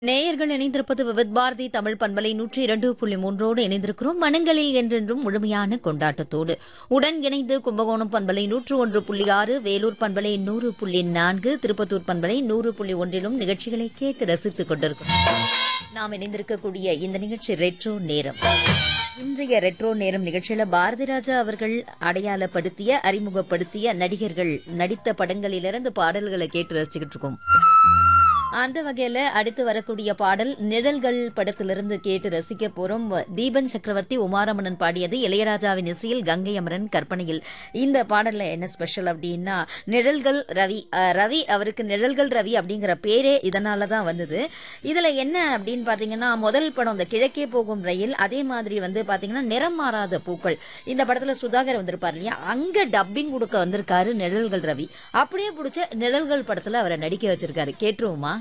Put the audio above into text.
நேயர்கள் இணைந்திருப்பது விவித் பாரதி தமிழ் பண்பலை நூற்றி இரண்டு புள்ளி மூன்றோடு இணைந்திருக்கிறோம் மனங்களில் என்றென்றும் முழுமையான கொண்டாட்டத்தோடு உடன் இணைந்து கும்பகோணம் பண்பலை நூற்று ஒன்று புள்ளி ஆறு வேலூர் பண்பலை நூறு புள்ளி நான்கு திருப்பத்தூர் பண்பலை நூறு புள்ளி ஒன்றிலும் நிகழ்ச்சிகளை கேட்டு ரசித்துக் கொண்டிருக்கிறோம் நாம் இணைந்திருக்கக்கூடிய இந்த நிகழ்ச்சி ரெட்ரோ நேரம் இன்றைய ரெட்ரோ நேரம் நிகழ்ச்சியில பாரதி ராஜா அவர்கள் அடையாளப்படுத்திய அறிமுகப்படுத்திய நடிகர்கள் நடித்த படங்களிலிருந்து பாடல்களை கேட்டு ரசிச்சுக்கிட்டு இருக்கோம் அந்த வகையில அடுத்து வரக்கூடிய பாடல் நிழல்கள் படத்திலிருந்து கேட்டு ரசிக்க போறோம் தீபன் சக்கரவர்த்தி உமாரமணன் பாடியது இளையராஜாவின் இசையில் கங்கை அமரன் கற்பனையில் இந்த பாடல்ல என்ன ஸ்பெஷல் அப்படின்னா நிழல்கள் ரவி அஹ், ரவி அவருக்கு நிழல்கள் ரவி அப்படிங்கிற பேரே இதனால தான் வந்தது இதுல என்ன அப்படின்னு பாத்தீங்கன்னா முதல் படம் இந்த கிழக்கே போகும் ரயில் அதே மாதிரி வந்து பாத்தீங்கன்னா நிறம் மாறாத பூக்கள் இந்த படத்துல சுதாகர் வந்திருப்பார் இல்லையா அங்க டப்பிங் கொடுக்க வந்திருக்காரு நிழல்கள் ரவி அப்படியே பிடிச்ச நிழல்கள் படத்துல அவரை நடிக்க வச்சிருக்காரு கேட்டுருவோமா